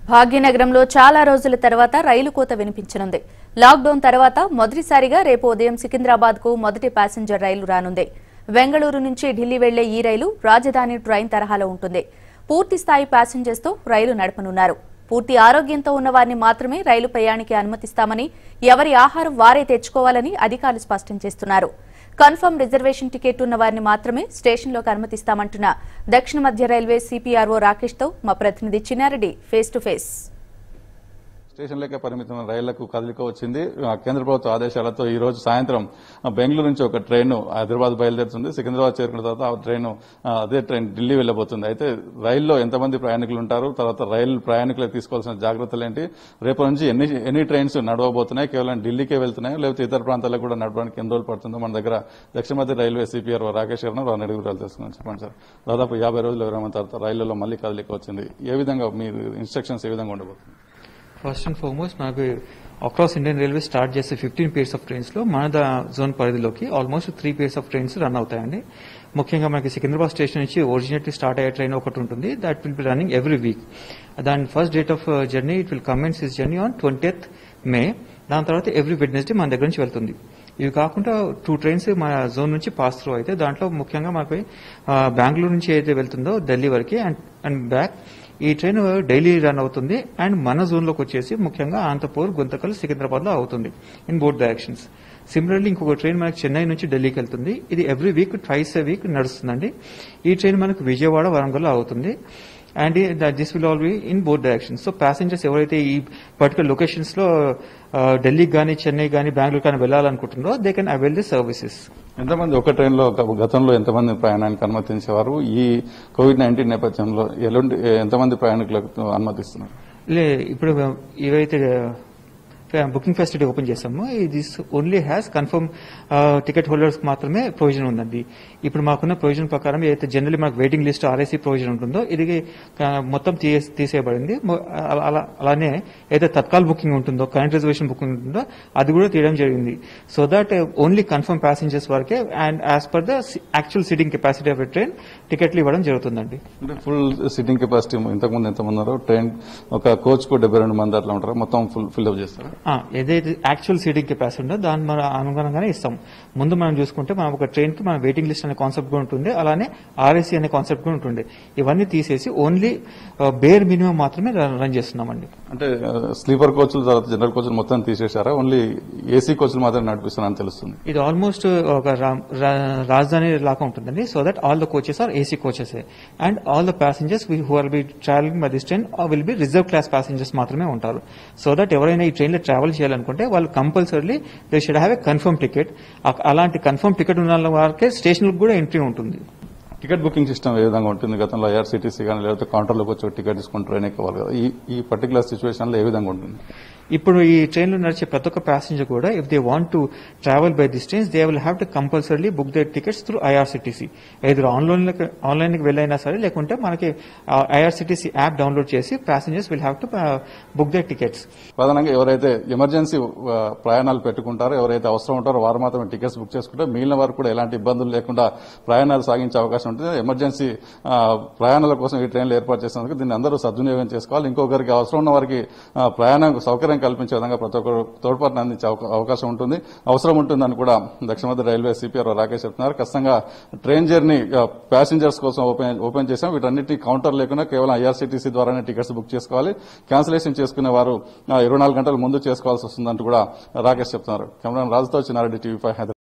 భాగ్యనగరంలో చాలా రోజుల తర్వాత రైలు కోత వినిపించనుంది లాక్డౌన్ తర్వాత మొదటిసారిగా రేపు ఉదయం సికింద్రాబాద్ కు మొదటి ప్యాసింజర్ రైలు రానుంది బెంగళూరు నుంచి ఢిల్లీ వెళ్లే ఈ రైలు రాజధాని ట్రైన్ తరహాలో ఉంటుంది పూర్తి స్థాయి ప్యాసింజర్స్ తో రైలు నడపనున్నారు పూర్తి ఆరోగ్యంతో ఉన్న వారిని మాత్రమే రైలు ప్రయాణికి అనుమతిస్తామని ఎవరి ఆహారం వారే తెచ్చుకోవాలని అధికారులు స్పష్టం చేస్తున్నారు కన్ఫర్మ్ రిజర్వేషన్ టికెట్ ఉన్న వారిని మాత్రమే స్టేషన్లోకి అనుమతిస్తామంటున్న దక్షిణ మధ్య రైల్వే సిపిఆర్ఓ రాకేష్ తో మా ప్రతినిధి చిన్నారెడ్డి ఫేస్ టు ఫేస్ స్టేషన్లకే పరిమితమైన రైళ్లకు కదలిక వచ్చింది ఆ, కేంద్ర ప్రభుత్వ ఆదేశాలతో ఈ రోజు సాయంత్రం ఆ, బెంగళూరు నుంచి ఒక ట్రైన్ హైదరాబాద్ బయలుదేరుతుంది సికింద్రాబాద్ చేరుకున్న తర్వాత ఆ ట్రైన్ ఆ, అదే ట్రైన్ ఢిల్లీ వెళ్లబోతుంది అయితే రైల్లో ఎంతమంది ప్రయాణికులు ఉంటారు తర్వాత రైలు ప్రయాణికులకు తీసుకోవాల్సిన జాగ్రత్తలు ఏంటి రేపు నుంచి ఎన్ని ఎన్ని ట్రైన్స్ నడవబోతున్నాయి కేవలం ఢిల్లీకే వెళ్తున్నాయి లేకపోతే ఇతర ప్రాంతాలకు కూడా నడవడానికి ఎన్ని రోజులు పడుతుందో మన దగ్గర దక్షిణ మధ్య రైల్వే సిపిఆర్ రాకేష్ గారు వారిని అడిగి వివరాలు తెలుసుకున్నాం చెప్పండి సార్ దాదాపు యాభై రోజులు విరామం తర్వాత రైళ్లలో మళ్ళీ కదలిక వచ్చింది ఏ విధంగా మీ ఇన్స్ట్రక్షన్స్ ఏ విధంగా ఉండబోతుంది ఫస్ట్ అండ్ ఫార్మోస్ట్ మనకు అక్రాస్ ఇండియన్ రైల్వే స్టార్ట్ చేసే ఫిఫ్టీన్ పేర్స్ ఆఫ్ ట్రైన్స్ లో మన ద జోన్ పరిధిలోకి almost three pairs of trains run అవుతాయండి ముఖ్యంగా మనకి సికింద్రాబాద్ స్టేషన్ నుంచి ఒరిజినెట్లీ స్టార్ట్ అయ్యే ట్రైన్ ఒకటి ఉంటుంది that will be running every week దాని first date of journey it will commence is journey on twentieth May దాని తర్వాత ఎవ్రీ వెడ్నెస్డే మన దగ్గర నుంచి వెళ్తుంది ఇవి కాకుండా టూ ట్రైన్స్ మన జోన్ నుంచి పాస్ త్రూ అయితే దాంట్లో ముఖ్యంగా మనకి ఆ, బెంగళూరు నుంచి అయితే వెళ్తుందో ఢిల్లీ వరకు అండ్ అండ్ బ్యాక్ ఈ ట్రైన్ డైలీ రన్ అవుతుంది అండ్ మన జోన్ లోకి వచ్చేసి ముఖ్యంగా ఆంతపూర్ గుంతకల్ సికింద్రాబాద్ లో అవుతుంది ఇన్ బోత్ డైరెక్షన్స్ సిమిలర్లీ ఇంకొక ట్రైన్ మనకి చెన్నై నుంచి ఢిల్లీకి వెళ్తుంది ఇది every week twice a week నడుస్తుందండి ఈ ట్రైన్ మనకు విజయవాడ వరంగల్ అవుతుంది and this will all be in both directions so passengers ఎవరైతే ఈ పర్టికులర్ లొకేషన్స్ లో ఆ, ఢిల్లీకి కానీ చెన్నై కానీ బెంగళూరు కానీ వెళ్ళాలనుకుంటున్నారో they can avail the services ఎంతమంది ఒక ట్రైన్లో గ- గతంలో ఎంతమంది ప్రయాణానికి అనుమతించేవారు ఈ కోవిడ్ నైన్టీన్ నేపథ్యంలో ఎలాంటి ఎంతమంది ప్రయాణికులకు అనుమతిస్తున్నారు లే ఇప్పుడు ఏవైతే బుకింగ్ ఫెసిలిటీ ఓపెన్ చేసామో this only has confirm ticket holders మాత్రమే ప్రొవిజన్ ఉందండి ఇప్పుడు మాకున్న ప్రొవిజన్ ప్రకారం ఏదైతే జనరల్లీ మనకు వెయిటింగ్ లిస్ట్ ఆర్ఐసీ ప్రొవిజన్ ఉంటుందో ఇది ఆ, మొత్తం తీసే- తీసేయబడింది మొ- అలా- అలా- అలానే ఏదైతే తత్కాల్ బుకింగ్ ఉంటుందో కరెంట్ రిజర్వేషన్ బుకింగ్ ఉంటుందో అది కూడా తీయడం జరిగింది so that only confirm passengers వరకే and as per the actual seating capacity of a train టికెట్లు ఇవ్వడం జరుగుతుందండి అంటే ఫుల్ సిట్టింగ్ కెపాసిటీ ఇంతకుముందు ఎంతమంది ఉన్నారో ట్రైన్ ఒక కోచ్ కు డెబ్బై రెండు మంది అట్లా ఉంటారు మొత్తం ఫుల్ ఫిల్అప్ చేస్తారు ఆ, ఏదైతే యాక్చువల్ సీటింగ్ కెపాసిటీ ఉందో దాన్ని మనం అనుగుణంగానే ఇస్తాం ముందు మనం చూసుకుంటే మనం ఒక ట్రైన్ కి మన వెయిటింగ్ లిస్ట్ అనే కాన్సెప్ట్ కూడా ఉంటుంది అలానే ఆర్ఎస్సీ అనే కాన్సెప్ట్ కూడా ఉంటుంది ఇవన్నీ తీసేసి ఓన్లీ బేర్ మినిమం మాత్రమే రన్ రన్ చేస్తున్నామండి అంటే స్లీపర్ కోచ్లు తర్వాత జనరల్ కోచ్లు మొత్తం తీసేశారా ఓన్లీ ఏసీ కోచ్లు మాత్రమే నడిపిస్తున్నారని తెలుస్తుంది ఇది ఆల్మోస్ట్ ఒక రా- రా- రాజధాని లాగా ఉంటుందండి so that all the coaches are AC coaches and all the passengers who are be travelling by this train will be reserve class passengers మాత్రమే ఉంటారు సో దట్ ఎవరైనా ఈ ట్రైన్ లో ట్రావెల్ చేయాలనుకుంటే వాళ్ళు compulsory they should have a confirm ticket అలాంటి confirm ticket ఉన్న వారికే స్టేషన్ కూడా ఎంట్రీ ఉంటుంది టికెట్ బుకింగ్ సిస్టమ్ ఏ విధంగా ఉంటుంది గతంలో ఐఆర్సీటీసీ కానీ లేకపోతే కౌంటర్లోకి వచ్చి టికెట్ తీసుకుని ట్రైన్ ఎక్కవాలి కదా ఈ ఈ పర్టికులర్ సిచ్యువేషన్ లో ఏ విధంగా ఉంటుంది ఇప్పుడు ఈ ట్రైన్ లో నడిచే ప్రతి ఒక్క ప్యాసింజర్ కూడా if they want to travel by this trains they will have to compulsory book the tickets through IRCTC ఎదురు ఆన్లైన్ ఆన్లైన్ కి వెళ్ళైనా సరే లేకుంటే మనకి ఐఆర్సిటీసీ యాప్ డౌన్లోడ్ చేసి passengers will have to book the tickets ప్రధానంగా ఎవరైతే ఎమర్జెన్సీ ఆ, ప్రయాణాలు పెట్టుకుంటారో ఎవరైతే అవసరం ఉంటారో వారు మాత్రమే టికెట్స్ బుక్ చేసుకుంటారు మిగిలిన వారు కూడా ఎలాంటి ఇబ్బందులు లేకుండా ప్రయాణాలు సాగించే అవకాశం ఉంటుంది ఎమర్జెన్సీ ఆ, ప్రయాణాల కోసం ఈ ట్రైన్లు ఏర్పాటు చేసినందుకు దీన్ని అందరూ సద్వినియోగం చేసుకోవాలి ఇంకొకరికి అవసరం ఉన్న వారికి ఆ, ప్రయాణం సౌకర్యం కల్పించే విధంగా ప్రతి ఒక్కరు తోడ్పాటును అందించే అవకా- అవకాశం ఉంటుంది అవసరం ఉంటుందని కూడా దక్షిణ మధ్య రైల్వే సిపిఆర్ రాకేష్ చెప్తున్నారు ఖచ్చితంగా ట్రైన్ జర్నీ ప్యాసింజర్స్ కోసం ఓపెన్ ఓపెన్ చేశాం వీటన్నిటి కౌంటర్ లేకుండా కేవలం ఐఆర్సీటీసీ ద్వారానే టికెట్స్ బుక్ చేసుకోవాలి క్యాన్సిలేషన్ చేసుకునే వారు ఇరవై నాలుగు గంటల ముందు చేసుకోవాల్సి వస్తుందంటూ కూడా రాకేష్ చెప్తున్నారు కెమెరా రాజుతో చిన్నారెడ్డి టీవీ ఫైవ్ హైదరాబాద్